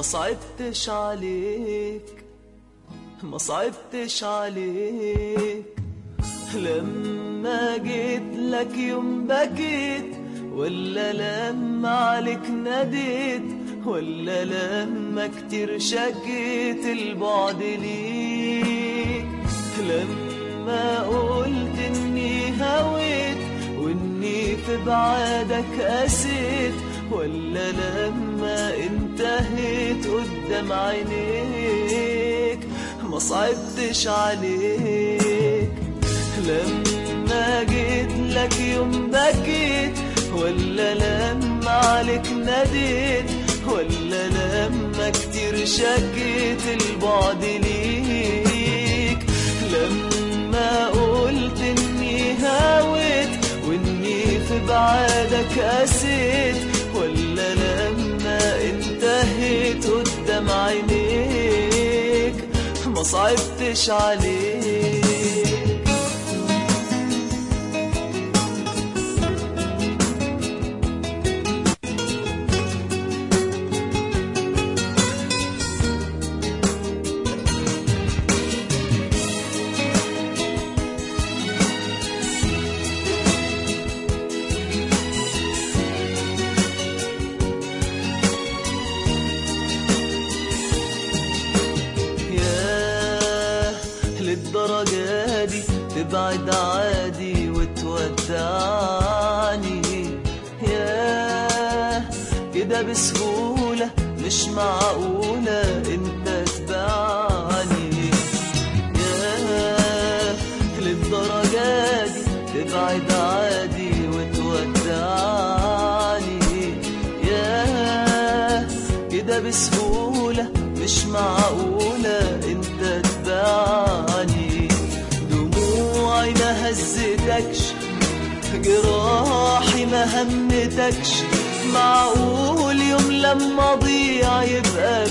صعبتش عليك ما صعبتش عليك لما جيت لك يوم بكيت ولا لما عليك ناديت ولا لما كتير شكيت البعد ليك لما قلت اني هويت واني في بعادك قسيت ولا لما انتهيت قدام عينيك ما صعبتش عليك لما جيت لك يوم بكيت ولا لما عليك ناديت ولا لما كتير شكيت البعد ليك لما قلت اني هاويت واني في بعادك قسيت ولا لما انتهيت قدام عينيك ما صعبتش عليك ياه للدرجة دي تبعد عادي وتودعني ياه كده بسهولة مش معقولة انت تبعني ياه للدرجة دي تبعد عادي وتودعني ياه كده بسهولة مش معقولة انت تبعني دموعي ما هزتكش جراحي ما همتكش معقول يوم لما اضيع يبقى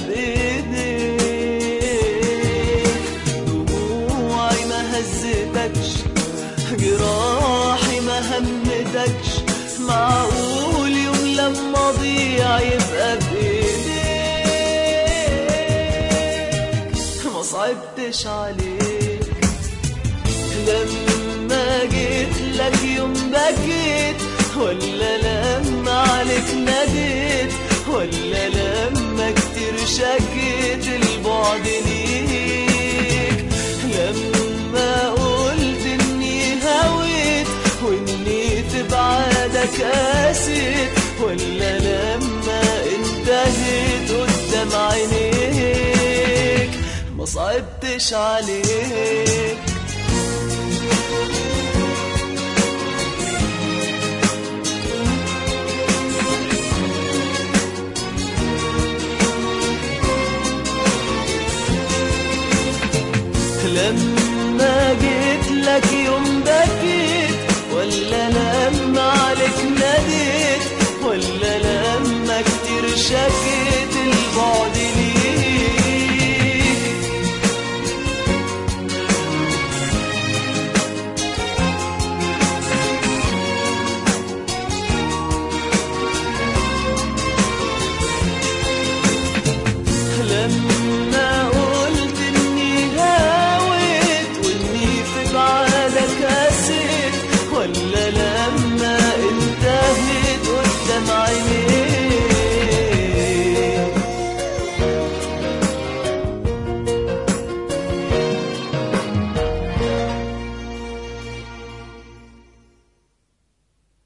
بايديك دموعي ما هزتكش جراحي ما همتكش معقول يوم لما اضيع يبقى بايديك ما صعبتش عليك لما جيت لك يوم بكيت ولا لما عليك ناديت ولا لما كتير شكيت البعد ليك لما قلت اني هويت واني في بعادك قاسيت ولا لما انتهيت قدام عينيك ما صعبتش عليك لما جيت لك يوم بكيت ولا لما عليك ناديت ولا لما كتير شكيت